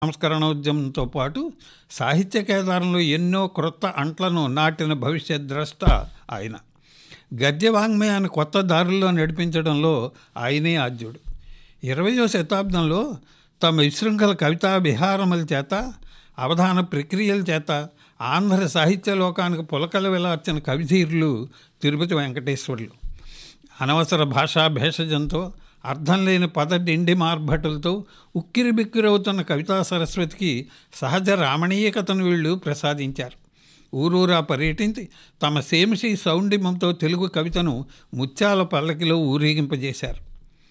సంస్కరణోద్యమంతో పాటు సాహిత్య కేదారంలో ఎన్నో క్రొత్త అంట్లను నాటిన భవిష్యత్ ద్రష్ట ఆయన గద్య వాంగ్మయాన్ని కొత్త దారుల్లో నడిపించడంలో ఆయనే ఆద్యుడు ఇరవయో శతాబ్దంలో తమ విశృంఖల కవితా విహారముల చేత అవధాన ప్రక్రియల చేత ఆంధ్ర సాహిత్య లోకానికి పులకలు వెలార్చిన కవిధీరులు తిరుపతి వెంకటేశ్వర్లు అనవసర భాషా భేషజంతో అర్థం లేని పద డిండి మార్భటులతో ఉక్కిరి బిక్కిరవుతున్న కవితా సరస్వతికి సహజ రామణీయకతను వీళ్ళు ప్రసాదించారు ఊరూరా పర్యటించి తమ సేమిషి సౌండిమంతో తెలుగు కవితను ముత్యాల పల్లకిలో ఊరేగింపజేశారు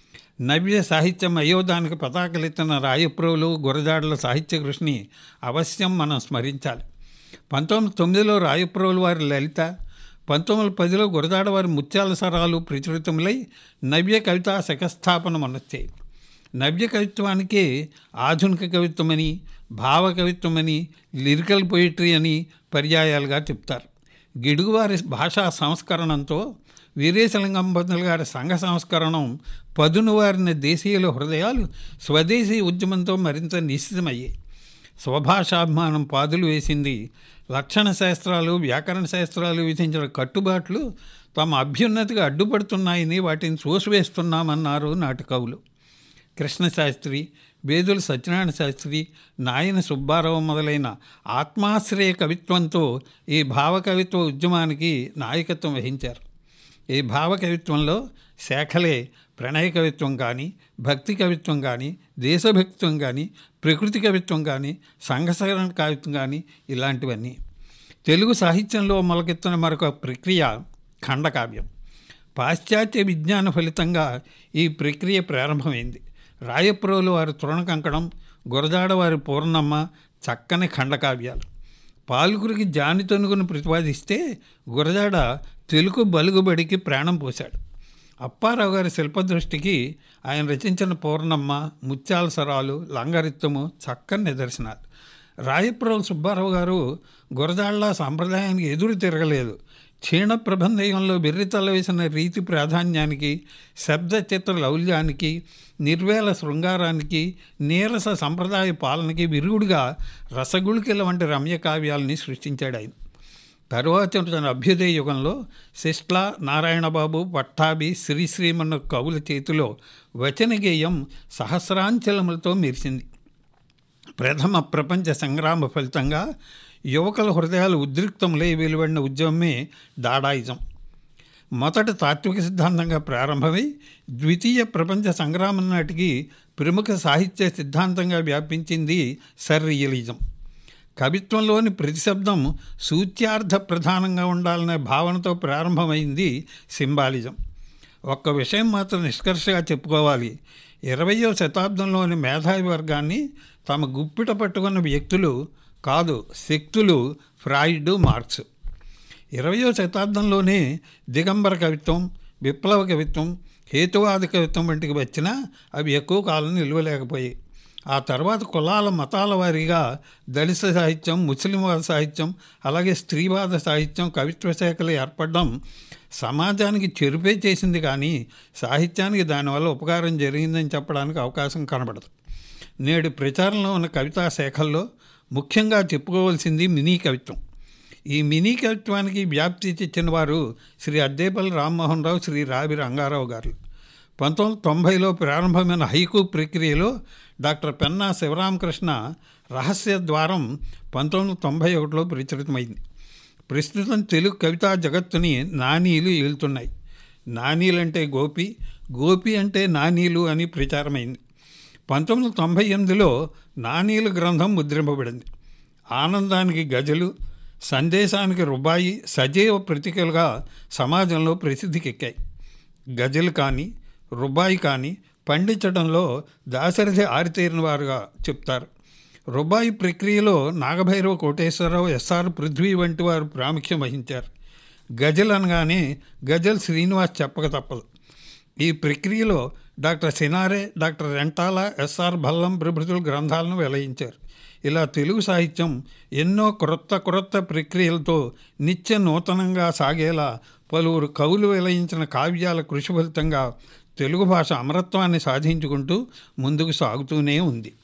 నవ్య సాహిత్యం అయోధానికి పతాకలెత్తిన రాయప్రోలు గురజాడల సాహిత్య కృషిని అవశ్యం మనం స్మరించాలి పంతొమ్మిది తొమ్మిదిలో రాయప్రోలు వారి లలిత పంతొమ్మిది పదిలో గురజాడ వారి ముత్యాల సరాలు ప్రచురితములై నవ్య కవిత శకస్థాపన మనొచ్చాయి నవ్య కవిత్వానికే ఆధునిక కవిత్వమని భావ కవిత్వమని లిరికల్ పొయిటరీ అని పర్యాయాలుగా చెప్తారు గిడుగువారి భాషా సంస్కరణంతో వీరేశలింగం పంతులు గారి సంఘ సంస్కరణం పదును వారిన దేశీయుల హృదయాలు స్వదేశీ ఉద్యమంతో మరింత నిశ్చితమయ్యాయి స్వభాషాభిమానం పాదులు వేసింది లక్షణ శాస్త్రాలు వ్యాకరణ శాస్త్రాలు విధించిన కట్టుబాట్లు తమ అభ్యున్నతికి అడ్డుపడుతున్నాయని వాటిని చూసివేస్తున్నామన్నారు నాటి కవులు కృష్ణశాస్త్రి బేదుల సత్యనారాయణ శాస్త్రి నాయన సుబ్బారావు మొదలైన ఆత్మాశ్రయ కవిత్వంతో ఈ భావకవిత్వ ఉద్యమానికి నాయకత్వం వహించారు ఈ భావకవిత్వంలో శాఖలే ప్రణయ కవిత్వం కానీ భక్తి కవిత్వం కానీ దేశభక్తిత్వం కానీ ప్రకృతి కవిత్వం కానీ సంఘసరణ కవిత్వం కానీ ఇలాంటివన్నీ తెలుగు సాహిత్యంలో మొలకెత్తిన మరొక ప్రక్రియ ఖండకావ్యం పాశ్చాత్య విజ్ఞాన ఫలితంగా ఈ ప్రక్రియ ప్రారంభమైంది రాయప్రోలు వారి తృణకంకణం గురజాడ వారి పూర్ణమ్మ చక్కని ఖండకావ్యాలు పాల్గురికి జాని తనుగును ప్రతిపాదిస్తే గురజాడ తెలుగు బలుగుబడికి ప్రాణం పోశాడు అప్పారావు గారి శిల్పదృష్టికి ఆయన రచించిన పూర్ణమ్మ ముత్యాల సరాలు లంగరిత్తము చక్కని నిదర్శనాలు రాయప్రోలు సుబ్బారావు గారు గురజాళ్ళ సాంప్రదాయానికి ఎదురు తిరగలేదు క్షీణ ప్రబంధయంలో బెర్రితల వేసిన రీతి ప్రాధాన్యానికి శబ్ద చిత్ర లౌల్యానికి నిర్వేల శృంగారానికి నీరస సంప్రదాయ పాలనకి విరుగుడుగా రసగుళికల వంటి రమ్య కావ్యాలని సృష్టించాడు ఆయన తరువాత తన అభ్యుదయ యుగంలో శిష్ల నారాయణబాబు పట్టాభి శ్రీశ్రీమన్న కవుల చేతిలో వచన గేయం సహస్రాంచలములతో మెరిసింది ప్రథమ ప్రపంచ సంగ్రామ ఫలితంగా యువకుల హృదయాలు ఉద్రిక్తములై వెలువడిన ఉద్యమమే దాడాయిజం మొదట తాత్విక సిద్ధాంతంగా ప్రారంభమై ద్వితీయ ప్రపంచ సంగ్రామం నాటికి ప్రముఖ సాహిత్య సిద్ధాంతంగా వ్యాపించింది సర్రియలిజం కవిత్వంలోని ప్రతిశబ్దం సూత్యార్థ ప్రధానంగా ఉండాలనే భావనతో ప్రారంభమైంది సింబాలిజం ఒక్క విషయం మాత్రం నిష్కర్షగా చెప్పుకోవాలి ఇరవయో శతాబ్దంలోని మేధావి వర్గాన్ని తమ గుప్పిట పట్టుకున్న వ్యక్తులు కాదు శక్తులు ఫ్రాయిడ్ మార్క్స్ ఇరవయో శతాబ్దంలోనే దిగంబర కవిత్వం విప్లవ కవిత్వం హేతువాద కవిత్వం వంటికి వచ్చినా అవి ఎక్కువ కాలం నిలవలేకపోయాయి ఆ తర్వాత కులాల మతాల వారీగా దళిత సాహిత్యం ముస్లింవాద సాహిత్యం అలాగే స్త్రీవాద సాహిత్యం కవిత్వ శాఖలు ఏర్పడడం సమాజానికి చెరుపే చేసింది కానీ సాహిత్యానికి దానివల్ల ఉపకారం జరిగిందని చెప్పడానికి అవకాశం కనబడదు నేడు ప్రచారంలో ఉన్న కవితా శాఖల్లో ముఖ్యంగా చెప్పుకోవాల్సింది మినీ కవిత్వం ఈ మినీ కవిత్వానికి వ్యాప్తి తెచ్చిన వారు శ్రీ అద్దేపల్లి రామ్మోహన్ రావు శ్రీ రావి రంగారావు గారు పంతొమ్మిది తొంభైలో ప్రారంభమైన హైకు ప్రక్రియలో డాక్టర్ పెన్నా శివరామకృష్ణ రహస్య ద్వారం పంతొమ్మిది తొంభై ఒకటిలో ప్రచురితమైంది ప్రస్తుతం తెలుగు కవితా జగత్తుని నానీలు ఏలుతున్నాయి నానీలంటే గోపి గోపి అంటే నానీలు అని ప్రచారమైంది పంతొమ్మిది తొంభై ఎనిమిదిలో నానీలు గ్రంథం ముద్రింపబడింది ఆనందానికి గజలు సందేశానికి రుబాయి సజీవ ప్రతీకలుగా సమాజంలో ప్రసిద్ధికెక్కాయి గజలు కానీ రుబాయి కానీ పండించడంలో దాశరథి ఆరితేరిన వారుగా చెప్తారు రుబాయి ప్రక్రియలో నాగభైరవ కోటేశ్వరరావు ఎస్ఆర్ పృథ్వీ వంటి వారు ప్రాముఖ్యం వహించారు గజల్ అనగానే గజల్ శ్రీనివాస్ చెప్పక తప్పదు ఈ ప్రక్రియలో doctor Cinare doctor Rentala S R Bhallam ప్రభృతుల గ్రంథాలను వెలయించారు ఇలా తెలుగు సాహిత్యం ఎన్నో క్రొత్త క్రొత్త ప్రక్రియలతో నిత్య నూతనంగా సాగేలా పలువురు కవులు వెలయించిన కావ్యాల కృషి ఫలితంగా తెలుగు భాష అమరత్వాన్ని సాధించుకుంటూ ముందుకు సాగుతూనే ఉంది